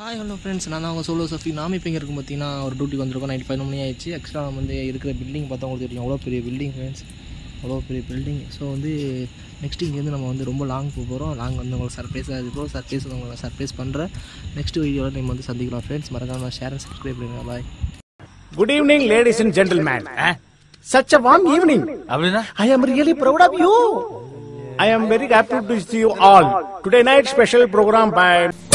Hi hello friends நான் தான் உங்கள் சோலோ சஃபி நாம இப்போ இங்கே இருக்கும் பார்த்தீங்கன்னா ஒரு டியூட்டிக்கு வந்திருக்கோம் நைட் பதினொன்று மணி ஆயிடுச்சு ஆக்சுவலாக நம்ம வந்து இருக்கிற பில்டிங் பார்த்தா உங்களுக்கு தெரியும் அவ்வளோ பெரிய பில்டிங் ஃப்ரெண்ட்ஸ் அவ்வளோ பெரிய பில்டிங் ஸோ வந்து நெக்ஸ்ட் இங்கேருந்து நம்ம வந்து ரொம்ப லாங் போக போகிறோம் லாங் வந்து உங்களுக்கு சர்ப்ரைஸாக இருக்கும் சர்ப்ரைஸ் உங்களை சர்ப்ரைஸ் பண்ணுறேன் நெக்ஸ்ட் வீடியோவில் நம்ம வந்து சந்திக்கலாம் ஃப்ரெண்ட்ஸ் மறக்காம ஷேர் அண்ட் சப்ஸ்கிரைப் பண்ணுங்க பாய் Good evening, ladies and gentlemen. Such a warm evening. அப்படின்னா I am really proud of you. I am very happy to see you all. Today night special program by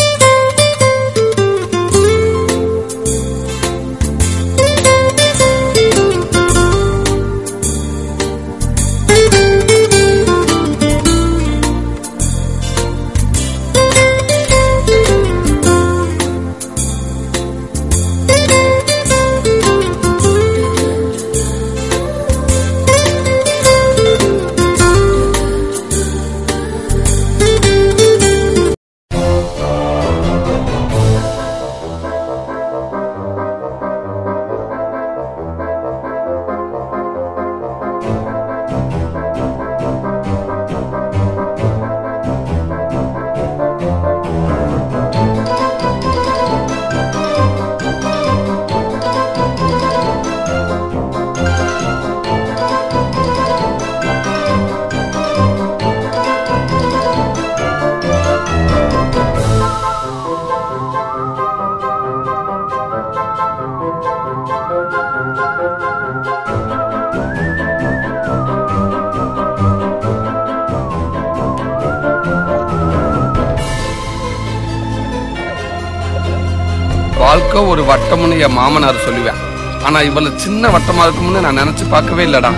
வாழ்க்கை ஒரு வட்டம்னு என் மாமனார் சொல்லுவேன் ஆனா இவ்வளவு சின்ன வட்டமா இருக்கும்னு நான் நினைச்சு பார்க்கவே இல்லடா